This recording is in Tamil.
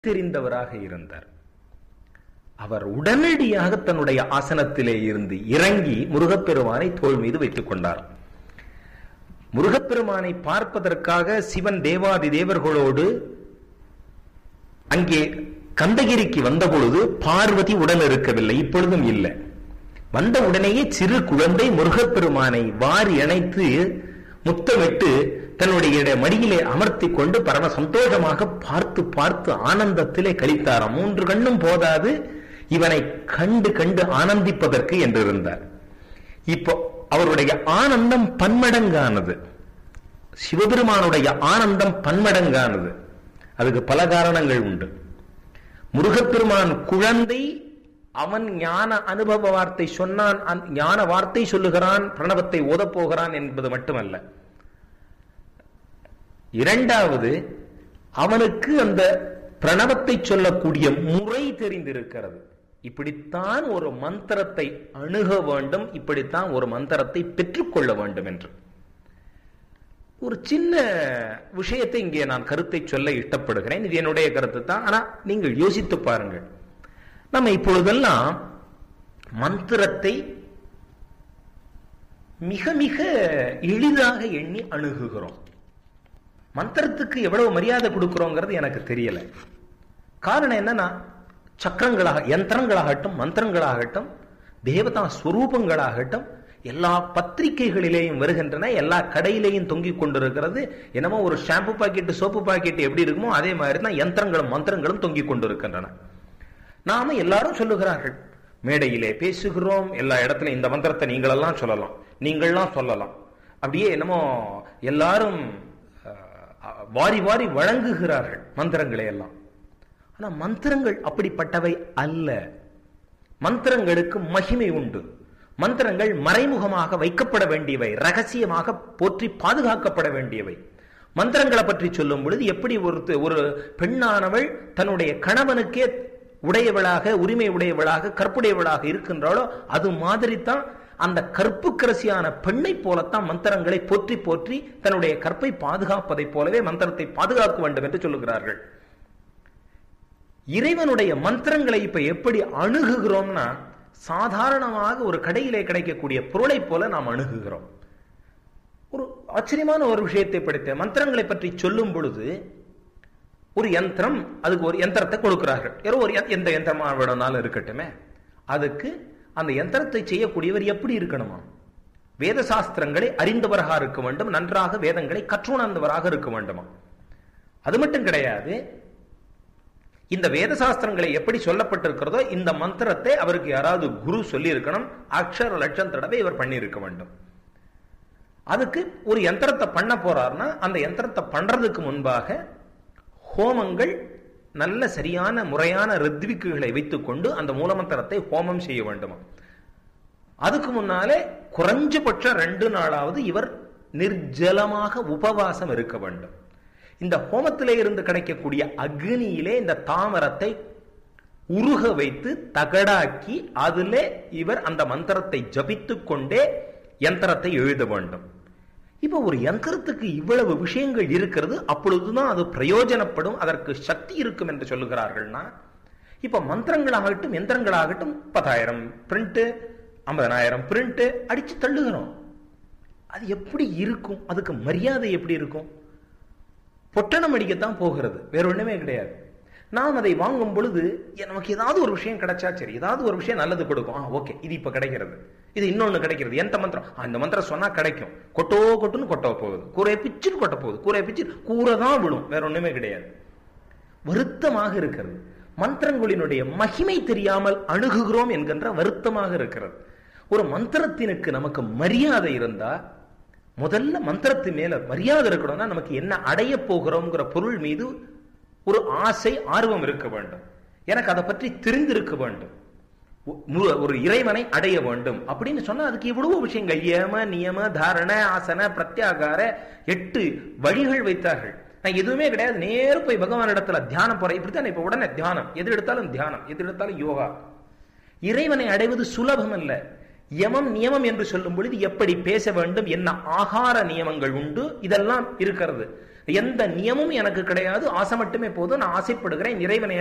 தெரிந்தவராக இருந்தார் அவர் உடனடியாக தன்னுடைய ஆசனத்திலே இருந்து இறங்கி முருகப்பெருமானை தோள் மீது வைத்துக் கொண்டார் முருகப்பெருமானை பார்ப்பதற்காக சிவன் தேவாதி தேவர்களோடு அங்கே கந்தகிரிக்கு வந்த பொழுது பார்வதி உடன் இருக்கவில்லை இப்பொழுதும் இல்லை வந்த உடனேயே சிறு குழந்தை முருகப்பெருமானை வாரி அணைத்து முத்தமிட்டு தன்னுடைய மடியிலே அமர்த்தி கொண்டு பரம சந்தோஷமாக பார்த்து பார்த்து ஆனந்தத்திலே கழித்தாராம் மூன்று கண்ணும் போதாது இவனை கண்டு கண்டு ஆனந்திப்பதற்கு என்று இருந்தார் இப்போ அவருடைய ஆனந்தம் பன்மடங்கானது சிவபெருமானுடைய ஆனந்தம் பன்மடங்கானது அதுக்கு பல காரணங்கள் உண்டு முருகப்பெருமான் குழந்தை அவன் ஞான அனுபவ வார்த்தை சொன்னான் ஞான வார்த்தை சொல்லுகிறான் பிரணவத்தை ஓதப் போகிறான் என்பது மட்டுமல்ல இரண்டாவது அவனுக்கு அந்த பிரணவத்தை சொல்லக்கூடிய முறை தெரிந்திருக்கிறது இப்படித்தான் ஒரு மந்திரத்தை அணுக வேண்டும் இப்படித்தான் ஒரு மந்திரத்தை பெற்றுக்கொள்ள வேண்டும் என்று ஒரு சின்ன விஷயத்தை இங்கே நான் கருத்தை சொல்ல இஷ்டப்படுகிறேன் இது என்னுடைய கருத்து தான் ஆனா நீங்கள் யோசித்து பாருங்கள் நம்ம இப்பொழுதெல்லாம் மந்திரத்தை மிக மிக எளிதாக எண்ணி அணுகுகிறோம் மந்திரத்துக்கு எவ்வளவு மரியாதை கொடுக்கிறோங்கிறது எனக்கு தெரியல காரணம் என்னன்னா சக்கரங்களாக யந்திரங்களாகட்டும் மந்திரங்களாகட்டும் தேவதா ஸ்வரூபங்களாகட்டும் எல்லா பத்திரிகைகளிலேயும் வருகின்றன எல்லா கடையிலேயும் தொங்கிக் கொண்டிருக்கிறது என்னமோ ஒரு ஷாம்பு பாக்கெட்டு சோப்பு பாக்கெட் எப்படி இருக்குமோ அதே மாதிரி தான் யந்திரங்களும் மந்திரங்களும் தொங்கிக் கொண்டிருக்கின்றன நாம எல்லாரும் சொல்லுகிறார்கள் மேடையிலே பேசுகிறோம் எல்லா இடத்துல இந்த மந்திரத்தை நீங்களெல்லாம் சொல்லலாம் நீங்கள்லாம் சொல்லலாம் அப்படியே என்னமோ எல்லாரும் வாரி வாரி வழங்குகிறார்கள் மந்திரங்களை எல்லாம் ஆனா மந்திரங்கள் அப்படிப்பட்டவை அல்ல மந்திரங்களுக்கு மகிமை உண்டு மந்திரங்கள் மறைமுகமாக வைக்கப்பட வேண்டியவை ரகசியமாக போற்றி பாதுகாக்கப்பட வேண்டியவை மந்திரங்களை பற்றி சொல்லும் பொழுது எப்படி ஒரு ஒரு பெண்ணானவள் தன்னுடைய கணவனுக்கே உடையவளாக உரிமை உடையவளாக கற்புடையவளாக இருக்கின்றாளோ அது மாதிரி தான் அந்த கற்புக்கரசியான பெண்ணை போலத்தான் மந்திரங்களை போற்றி போற்றி தன்னுடைய கற்பை பாதுகாப்பதைப் போலவே மந்திரத்தை பாதுகாக்க வேண்டும் என்று சொல்லுகிறார்கள் இறைவனுடைய மந்திரங்களை இப்ப எப்படி அணுகுகிறோம்னா சாதாரணமாக ஒரு கடையிலே கிடைக்கக்கூடிய பொருளை போல நாம் அணுகுகிறோம் ஒரு ஆச்சரியமான ஒரு விஷயத்தை படித்த மந்திரங்களை பற்றி சொல்லும் பொழுது ஒரு யந்திரம் அதுக்கு ஒரு யந்திரத்தை கொடுக்கிறார்கள் யாரோ ஒரு எந்த யந்திரமாக வேணும்னாலும் இருக்கட்டுமே அதுக்கு அந்த யந்திரத்தை செய்யக்கூடியவர் எப்படி இருக்கணுமா வேத சாஸ்திரங்களை அறிந்தவராக இருக்க வேண்டும் நன்றாக வேதங்களை கற்றுணர்ந்தவராக இருக்க வேண்டுமா அது மட்டும் கிடையாது இந்த வேத சாஸ்திரங்களை எப்படி சொல்லப்பட்டிருக்கிறதோ இந்த மந்திரத்தை அவருக்கு யாராவது குரு சொல்லி இருக்கணும் அக்ஷர லட்சம் தடவை இவர் பண்ணியிருக்க வேண்டும் அதுக்கு ஒரு யந்திரத்தை பண்ண போறாருன்னா அந்த யந்திரத்தை பண்றதுக்கு முன்பாக ஹோமங்கள் நல்ல சரியான முறையான ரித்விக்குகளை வைத்துக்கொண்டு அந்த மூலமந்திரத்தை ஹோமம் செய்ய வேண்டுமா அதுக்கு முன்னாலே குறைஞ்சபட்சம் ரெண்டு நாளாவது இவர் நிர்ஜலமாக உபவாசம் இருக்க வேண்டும் இந்த ஹோமத்திலே இருந்து கிடைக்கக்கூடிய அக்னியிலே இந்த தாமரத்தை உருக வைத்து தகடாக்கி அதிலே இவர் அந்த மந்திரத்தை ஜபித்து கொண்டே யந்திரத்தை எழுத வேண்டும் இப்ப ஒரு யந்திரத்துக்கு இவ்வளவு விஷயங்கள் இருக்கிறது அப்பொழுதுதான் அது பிரயோஜனப்படும் அதற்கு சக்தி இருக்கும் என்று சொல்லுகிறார்கள்னா இப்ப மந்திரங்களாகட்டும் எந்திரங்களாகட்டும் பத்தாயிரம் பிரிண்ட் ஐம்பதனாயிரம் பிரிண்ட் அடிச்சு தள்ளுகிறோம் அது எப்படி இருக்கும் அதுக்கு மரியாதை எப்படி இருக்கும் பொட்டணம் அடிக்கத்தான் போகிறது வேற ஒண்ணுமே கிடையாது நாம் அதை வாங்கும் பொழுது நமக்கு ஏதாவது ஒரு விஷயம் கிடைச்சா சரி ஏதாவது ஒரு விஷயம் நல்லது கொடுக்கும் ஆ ஓகே இது இப்ப கிடைக்கிறது இது இன்னொன்னு கிடைக்கிறது எந்த மந்திரம் அந்த மந்திரம் சொன்னா கிடைக்கும் கொட்டோ கொட்டுன்னு கொட்ட போகுது கூரை பிச்சுன்னு கொட்ட போகுது கூரை பிச்சு கூரை தான் விடும் வேற ஒண்ணுமே கிடையாது வருத்தமாக இருக்கிறது மந்திரங்களினுடைய மகிமை தெரியாமல் அணுகுகிறோம் என்கின்ற வருத்தமாக இருக்கிறது ஒரு மந்திரத்தினுக்கு நமக்கு மரியாதை இருந்தா முதல்ல மந்திரத்து மேல மரியாதை இருக்கணும்னா நமக்கு என்ன அடைய போகிறோம்ங்கிற பொருள் மீது ஒரு ஆசை ஆர்வம் இருக்க வேண்டும் எனக்கு அதை பற்றி தெரிந்திருக்க வேண்டும் ஒரு இறைவனை அடைய வேண்டும் அப்படின்னு சொன்னா அதுக்கு இவ்வளவு விஷயங்கள் யம நியம தாரண ஆசன பிரத்யாகார எட்டு வழிகள் வைத்தார்கள் நான் எதுவுமே கிடையாது நேரு போய் பகவான் இடத்துல தியானம் போறேன் இப்படித்தான் இப்ப உடனே தியானம் எது எடுத்தாலும் தியானம் எது எடுத்தாலும் யோகா இறைவனை அடைவது சுலபம் அல்ல யமம் நியமம் என்று சொல்லும் பொழுது எப்படி பேச வேண்டும் என்ன ஆகார நியமங்கள் உண்டு இதெல்லாம் இருக்கிறது எந்த நியமும் எனக்கு கிடையாது ஆசை மட்டுமே போதும் நான் ஆசைப்படுகிறேன் இறைவனை